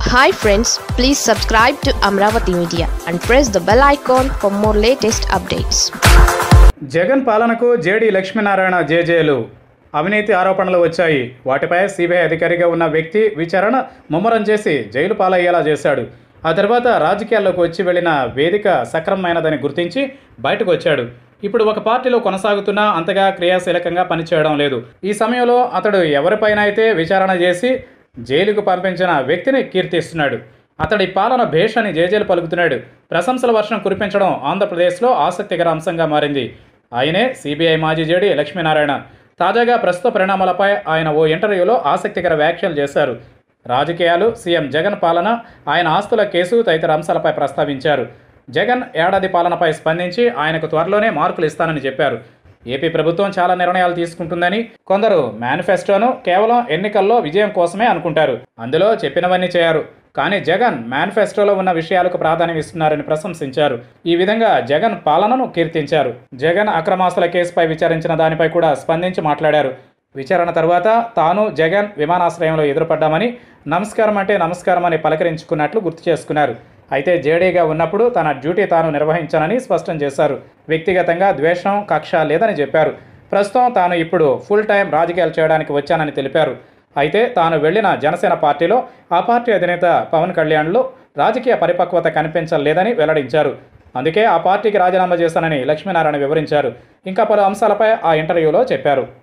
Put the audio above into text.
hi friends please subscribe to Amaravati media and press the bell icon for more latest updates Jagan పాలనకు JD Lakshminarayana జేజేలు అవినీతి ఆరోపణలు వచ్చాయి వాటిపై సిబిఐ అధికారిగా ఉన్న వ్యక్తి విచారణ ముమ్మరం చేసి జైలు పాలయ్యేలా చేశాడు ఆ తర్వాత రాజకీయాల్లోకి వచ్చి వెళ్ళిన వేదిక సక్రమమైనదని గుర్తించి బయటకు వచ్చాడు ఇప్పుడు ఒక పార్టీలో కొనసాగుతున్నా అంతగా క్రియాశీలకంగా పనిచేయడం లేదు ఈ సమయంలో అతడు ఎవరిపైన అయితే విచారణ చేసి జైలుకు పంపించిన వ్యక్తిని కీర్తిస్తున్నాడు అతడి పాలన భేష్ అని జేజేలు పలుకుతున్నాడు ప్రశంసల వర్షం కురిపించడం ఆంధ్రప్రదేశ్లో ఆసక్తికర అంశంగా మారింది ఆయనే సిబిఐ మాజీ జేడీ లక్ష్మీనారాయణ తాజాగా ప్రస్తుత పరిణామాలపై ఆయన ఓ ఇంటర్వ్యూలో ఆసక్తికర వ్యాఖ్యలు చేశారు రాజకీయాలు సీఎం జగన్ పాలన ఆయన ఆస్తుల కేసు తదితర అంశాలపై ప్రస్తావించారు జగన్ ఏడాది పాలనపై స్పందించి ఆయనకు త్వరలోనే మార్కులు ఇస్తానని చెప్పారు ఏపీ ప్రభుత్వం చాలా నిర్ణయాలు తీసుకుంటుందని కొందరు మేనిఫెస్టోను కేవలం ఎన్నికల్లో విజయం కోసమే అనుకుంటారు అందులో చెప్పినవన్నీ చేయరు కానీ జగన్ మేనిఫెస్టోలో ఉన్న విషయాలకు ప్రాధాన్యం ఇస్తున్నారని ప్రశంసించారు ఈ విధంగా జగన్ పాలనను కీర్తించారు జగన్ అక్రమాస్తుల కేసుపై విచారించిన దానిపై కూడా స్పందించి మాట్లాడారు విచారణ తర్వాత తాను జగన్ విమానాశ్రయంలో ఎదురుపడ్డామని నమస్కారం అంటే నమస్కారం అని పలకరించుకున్నట్లు గుర్తు చేసుకున్నారు అయితే జేడీగా ఉన్నప్పుడు తన డ్యూటీ తాను నిర్వహించానని స్పష్టం చేశారు వ్యక్తిగతంగా ద్వేషం కక్ష లేదని చెప్పారు ప్రస్తుతం తాను ఇప్పుడు ఫుల్ టైం రాజకీయాలు చేయడానికి వచ్చానని తెలిపారు అయితే తాను వెళ్లిన జనసేన పార్టీలో ఆ పార్టీ అధినేత పవన్ కళ్యాణ్లో రాజకీయ పరిపక్వత కనిపించలేదని వెల్లడించారు అందుకే ఆ పార్టీకి రాజీనామా చేశానని లక్ష్మీనారాయణ వివరించారు ఇంకా పలు అంశాలపై ఆ ఇంటర్వ్యూలో చెప్పారు